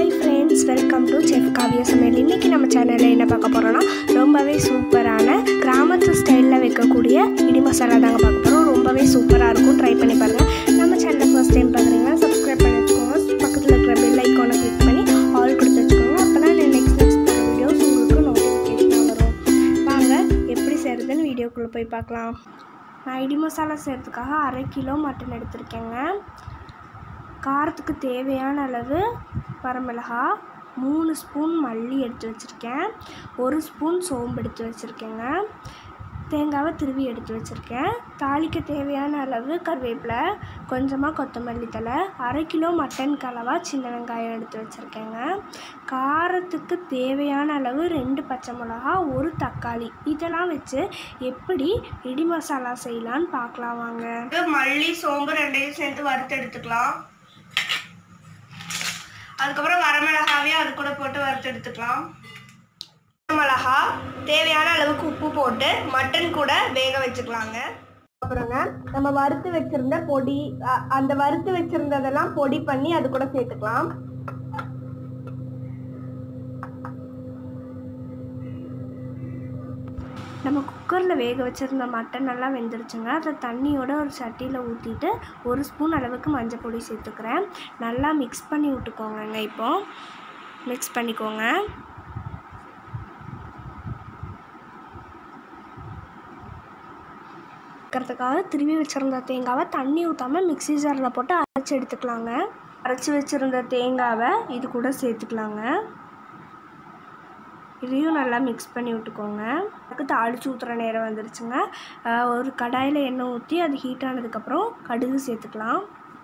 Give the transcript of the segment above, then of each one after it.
hi friends welcome to chef Kavya சமையல் இன்றைக்கி நம்ம சேனலில் என்ன பார்க்க போகிறோன்னா ரொம்பவே சூப்பரான கிராமத்து ஸ்டைலில் வைக்கக்கூடிய இடி மசாலா தாங்க பார்க்க போகிறோம் ரொம்பவே சூப்பராக இருக்கும் ட்ரை பண்ணி பாருங்கள் நம்ம சேனலை ஃபர்ஸ்ட் டைம் பார்க்குறீங்கன்னா சப்ஸ்கிரைப் பண்ணி வச்சுக்கோங்க பக்கத்தில் இருக்கிற பெல் ஐக்கானை கிளிக் பண்ணி ஆல் கொடுத்து வச்சுக்கோங்க அப்போ தான் நெக்ஸ்ட் நெக்ஸ்ட் போகிற வீடியோஸ் உங்களுக்கு நோட்டிஃபிகேஷனாக வரும் வாங்க எப்படி செய்கிறதுன்னு வீடியோக்குள்ளே போய் பார்க்கலாம் நான் இடி மசாலா செய்கிறதுக்காக அரை கிலோ மட்டன் எடுத்திருக்கேங்க காரத்துக்கு தேவையான அளவு வரமிளகா மூணு ஸ்பூன் மல்லி எடுத்து வச்சுருக்கேன் ஒரு ஸ்பூன் சோம்பு எடுத்து வச்சுருக்கேங்க தேங்காவை திருவி எடுத்து வச்சுருக்கேன் தாளிக்க தேவையான அளவு கருவேப்பிலை கொஞ்சமாக கொத்தமல்லி தழை அரை கிலோ மட்டன் கலவா சின்ன வெங்காயம் எடுத்து வச்சுருக்கேங்க காரத்துக்கு தேவையான அளவு ரெண்டு பச்சை மிளகா ஒரு தக்காளி இதெல்லாம் வச்சு எப்படி இடி மசாலா செய்யலான்னு பார்க்கலாம் வாங்க மல்லி சோம்பு ரெண்டையும் சேர்த்து வறுத்து எடுத்துக்கலாம் அதுக்கப்புறம் வரமிளகாவையும் அது கூட போட்டு வறுத்து எடுத்துக்கலாம் மிளகா தேவையான அளவுக்கு உப்பு போட்டு மட்டன் கூட வேக வச்சுக்கலாங்க அப்புறங்க நம்ம வறுத்து வச்சிருந்த பொடி அ- அந்த வறுத்து வச்சிருந்ததெல்லாம் பொடி பண்ணி அது கூட சேர்த்துக்கலாம் நம்ம குக்கரில் வேக வச்சுருந்த மட்டன் நல்லா வெந்துருச்சுங்க அதை தண்ணியோட ஒரு சட்டியில் ஊற்றிட்டு ஒரு ஸ்பூன் அளவுக்கு மஞ்சள் பொடி சேர்த்துக்கிறேன் நல்லா மிக்ஸ் பண்ணி விட்டுக்கோங்கங்க இப்போ மிக்ஸ் பண்ணிக்கோங்க இருக்கிறதுக்காக திருவி வச்சுருந்த தேங்காவை தண்ணி ஊற்றாமல் மிக்ஸி ஜாரில் போட்டு அரைச்சி எடுத்துக்கலாங்க அரைச்சி வச்சுருந்த தேங்காவை இது கூட சேர்த்துக்கலாங்க இதையும் நல்லா மிக்ஸ் பண்ணி விட்டுக்கோங்க அதுக்கு தாளிச்சு ஊற்றுற நேரம் வந்துருச்சுங்க அஹ் ஒரு கடாயில் எண்ணெய் ஊற்றி அது ஹீட் ஆனதுக்கப்புறம் கடுகு சேர்த்துக்கலாம்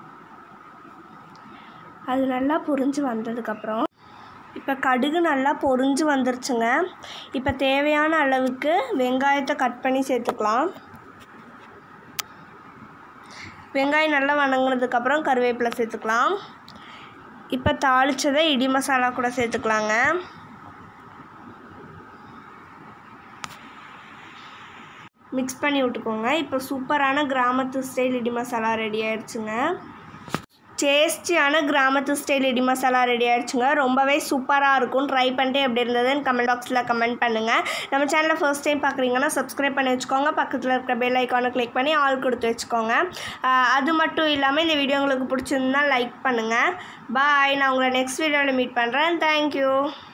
அது நல்லா பொரிஞ்சு வந்ததுக்கப்புறம் இப்போ கடுகு நல்லா பொரிஞ்சு வந்துருச்சுங்க இப்போ தேவையான அளவுக்கு வெங்காயத்தை கட் பண்ணி சேர்த்துக்கலாம் வெங்காயம் நல்லா வணங்கினதுக்கப்புறம் கருவேப்பிலை சேர்த்துக்கலாம் இப்போ தாளித்ததை இடி மசாலா கூட சேர்த்துக்கலாங்க மிக்ஸ் பண்ணி விட்டுக்கோங்க இப்போ சூப்பரான கிராமத்து ஸ்டைல் இடி மசாலா ரெடி ஆயிடுச்சுங்க டேஸ்டியான கிராமத்து ஸ்டைல் இடி மசாலா ரெடி ஆயிடுச்சுங்க ரொம்பவே சூப்பராக இருக்கும் ட்ரை பண்ணிட்டு எப்படி இருந்ததுன்னு கமெண்ட் பாக்ஸில் கமெண்ட் பண்ணுங்கள் நம்ம சேனலை ஃபர்ஸ்ட் டைம் பார்க்குறீங்கன்னா சப்ஸ்கிரைப் பண்ணி வச்சுக்கோங்க பக்கத்தில் இருக்கிற பெல் ஐக்கானை கிளிக் பண்ணி ஆல் கொடுத்து வச்சுக்கோங்க ஆஹ் அது மட்டும் இல்லாமல் இந்த வீடியோ உங்களுக்கு பிடிச்சிருந்தா லைக் பண்ணுங்கள் பாய் நான் உங்களை நெக்ஸ்ட் வீடியோவில் மீட் பண்ணுறேன் தேங்க்யூ